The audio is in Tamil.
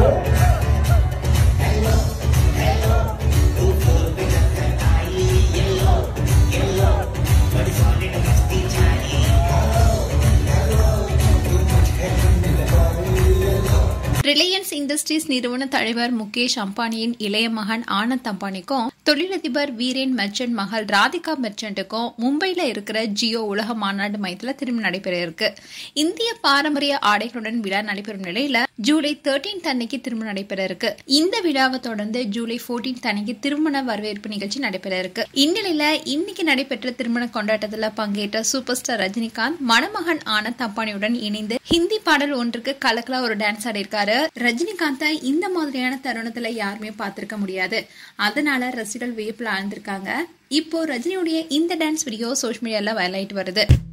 ரிலையன்ஸ் இண்டஸ்ட்ரீஸ் நிறுவன தலைவர் முகேஷ் அம்பானியின் இளைய மகன் ஆனந்த் அம்பானிக்கும் தொழிலதிபர் வீரேன் மெர்ச்சன்ட் மகள் ராதிகா மெர்ச்சன்ட்டுக்கும் மும்பையில இருக்கிற ஜியோ உலக மாநாடு மையத்தில் திருமணம் நடைபெற இருக்கு இந்திய பாரம்பரிய ஆடைகளுடன் விழா நடைபெறும் நிலையில ஜூலை தேர்ட்டீன் அன்னைக்கு திருமணம் நடைபெற இருக்கு இந்த விழாவை தொடர்ந்து ஜூலை போர்டீன் அன்னைக்கு திருமண வரவேற்பு நிகழ்ச்சி நடைபெற இருக்கு இந்நிலையில இன்னைக்கு நடைபெற்ற திருமண கொண்டாட்டத்தில் பங்கேற்ற சூப்பர் ஸ்டார் ரஜினிகாந்த் மணமகன் ஆனந்த் அம்பானியுடன் இணைந்து ஹிந்தி பாடல் ஒன்றுக்கு கலக்கலா ஒரு டான்ஸ் ஆடிருக்காரு ரஜினிகாந்தை இந்த மாதிரியான தருணத்துல யாருமே பார்த்திருக்க முடியாது அதனால ரசிகர்கள் வியப்புல ஆழ்ந்திருக்காங்க இப்போ ரஜினியுடைய இந்த டான்ஸ் வீடியோ சோஷியல் மீடியால வைரல் ஆயிட்டு வருது